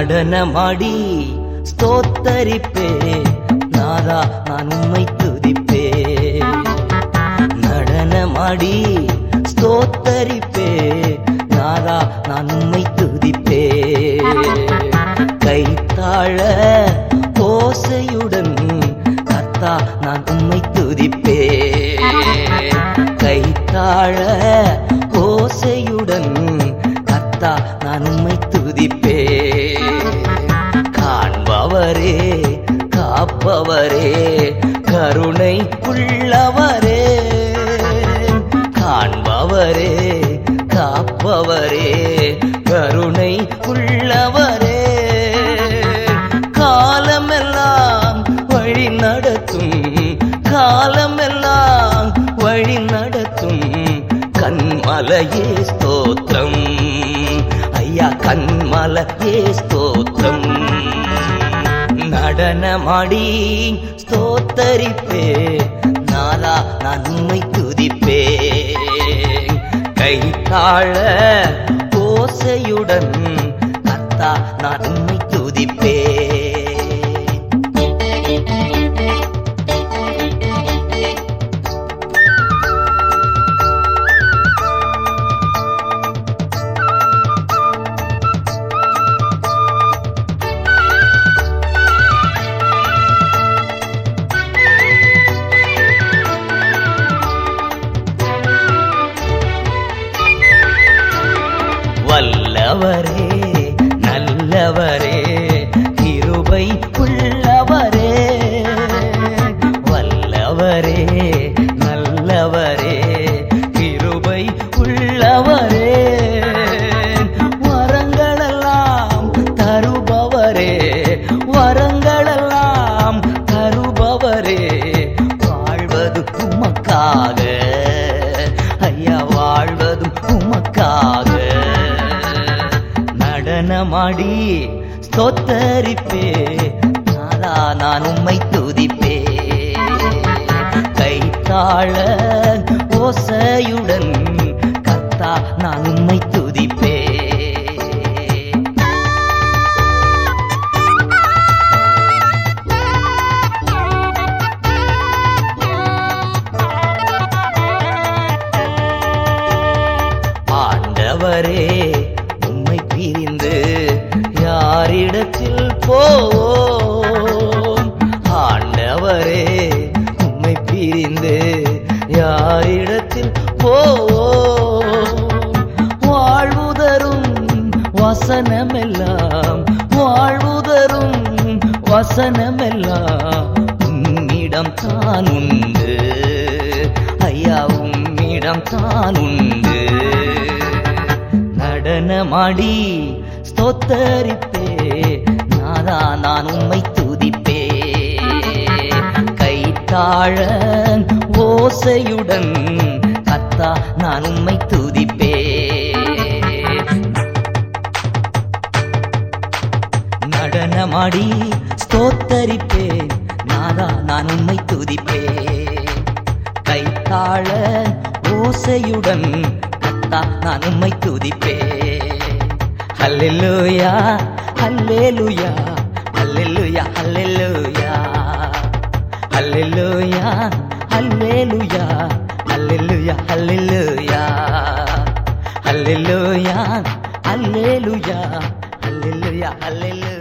நடனமாடி ஸ்தோத்தரிப்பே நாதா நான் உம்மை துதிப்பே நடனமாடி ஸ்தோத்தரிப்பே நாதா நான் உம்மை துதிப்பே கைத்தாழ ஓசையுடன் கர்த்தா நான் உம்மை துதிப்பே கைத்தாழ ஓசையுடன் கர்த்தா நான் உம்மை துதிப்பே காண்பவரே காப்பவரே கருணை உள்ளவரே காண்பவரே காப்பவரே கருணை உள்ளவரே காலமெல்லாம் வழி நடத்தும் காலமெல்லாம் வழி நடத்தும் கண்மலையே ஸ்தோத்திரம் ஐயா கண்மலையே ஸ்தோத்திரம் நடனமாடி ஸ்தோத்தரிப்பே நாதா நான் உம்மை துதிப்பே கைத்தாழ ஓசையுடன் கத்தா நான் உம்மை துதிப்பே வல்லவரே நல்லவரே கிருபை உள்ளவரே வல்லவரே நல்லவரே கிருபை உள்ளவரே வரங்களெல்லாம் தருபவரே வரங்களெல்லாம் தருபவரே வாழ்வது உமக்காக ஐயா வாழ்வதும் உமக்காக நடனமாடி ஸ்தோத்தரிப்பே நாதா நான் உம்மை துதிப்பே கைத்தாழ ஓசையுடன் கத்தா நான் உம்மை துதிப்பே ஆண்டவரே உம்மை பிரிந்து யாரிடத்தில் போவோம் ஆண்டவரே உம்மை பிரிந்து யாரிடத்தில் போவோம் வாழ்வுதரும் வசனமெல்லாம் வாழ்வுதரும் வசனமெல்லாம் உம்மிடம் தான் உண்டு ஐயா உம்மிடம் தான் உண்டு நடனமாடி ஸ்தோத்தரிப்பே நாதா நான் உம்மை துதிப்பே கைத்தாழ ஓசையுடன் கத்தா நான் உம்மை துதிப்பே நடனமாடி ஸ்தோத்தரிப்பே நாதா நான் உம்மை துதிப்பே கைத்தாழ ஓசையுடன் கத்தா நான் உம்மை துதிப்பே ஹல்லேலூயா ஹல்லேலூயா ஹல்லேலூயா ஹல்லேலூயா ஹல்லேலூயா ஹல்லேலூயா ஹல்லேலூயா ஹல்லேலூயா ஹல்லேலூயா ஹல்லேலூயா ஹல்லேலூயா ஹல்லேலூயா